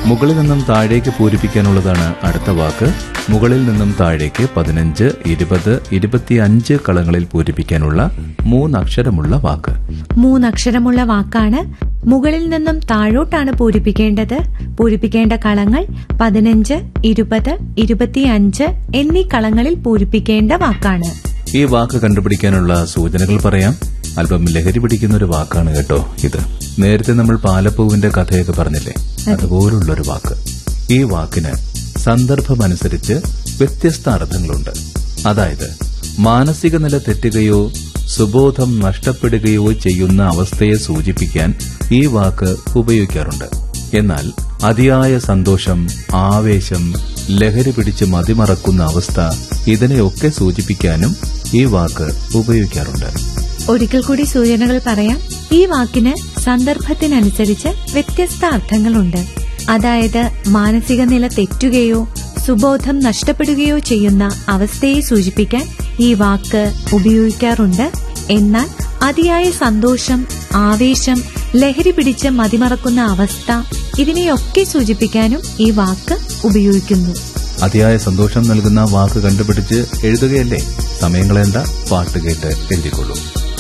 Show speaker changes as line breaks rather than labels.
മുകളിൽ നിന്നും താഴേക്ക് പൂരിപ്പിക്കാനുള്ളതാണ് അടുത്ത വാക്ക് മുകളിൽ നിന്നും താഴേക്ക് പതിനഞ്ച് ഇരുപത് ഇരുപത്തിയഞ്ച് കളങ്ങളിൽ പൂരിപ്പിക്കാനുള്ള മൂന്നക്ഷരമുള്ള വാക്ക്
മൂന്നക്ഷരമുള്ള വാക്കാണ് മുകളിൽ നിന്നും താഴോട്ടാണ് പൂരിപ്പിക്കേണ്ടത് പൂരിപ്പിക്കേണ്ട കളങ്ങൾ പതിനഞ്ച് ഇരുപത് ഇരുപത്തിയഞ്ച് എന്നീ കളങ്ങളിൽ പൂരിപ്പിക്കേണ്ട വാക്കാണ്
ഈ വാക്ക് കണ്ടുപിടിക്കാനുള്ള സൂചനകൾ പറയാം അല്പം ലഹരി പിടിക്കുന്ന ഒരു വാക്കാണ് കേട്ടോ ഇത് നേരത്തെ നമ്മൾ പാലപ്പൂവിന്റെ കഥയൊക്കെ പറഞ്ഞില്ലേ അതുപോലുള്ളൊരു വാക്ക് ഈ വാക്കിന് സന്ദർഭമനുസരിച്ച് വ്യത്യസ്ത അർത്ഥങ്ങളുണ്ട് അതായത് മാനസിക നില തെറ്റുകയോ സുബോധം നഷ്ടപ്പെടുകയോ ചെയ്യുന്ന അവസ്ഥയെ സൂചിപ്പിക്കാൻ ഈ വാക്ക് ഉപയോഗിക്കാറുണ്ട് എന്നാൽ അതിയായ സന്തോഷം ആവേശം ലഹരി പിടിച്ച് മതിമറക്കുന്ന അവസ്ഥ ഇതിനെയൊക്കെ സൂചിപ്പിക്കാനും ഈ വാക്ക് ഉപയോഗിക്കാറുണ്ട്
ഒരിക്കൽ കൂടി സൂചനകൾ പറയാം ഈ വാക്കിന് സന്ദർഭത്തിനനുസരിച്ച് വ്യത്യസ്ത അർത്ഥങ്ങളുണ്ട് അതായത് മാനസിക നില തെറ്റുകയോ സുബോധം നഷ്ടപ്പെടുകയോ ചെയ്യുന്ന അവസ്ഥയെ സൂചിപ്പിക്കാൻ ഈ വാക്ക് ഉപയോഗിക്കാറുണ്ട് എന്നാൽ അതിയായ സന്തോഷം ആവേശം ലഹരി പിടിച്ച് മതിമറക്കുന്ന അവസ്ഥ ഇതിനെയൊക്കെ സൂചിപ്പിക്കാനും ഈ വാക്ക് ഉപയോഗിക്കുന്നു
അതിയായ സന്തോഷം നൽകുന്ന വാക്ക് കണ്ടുപിടിച്ച് എഴുതുകയല്ലേ സമയം കളയണ്ട പാട്ട് കേട്ട് എഴുതിക്കൊള്ളൂ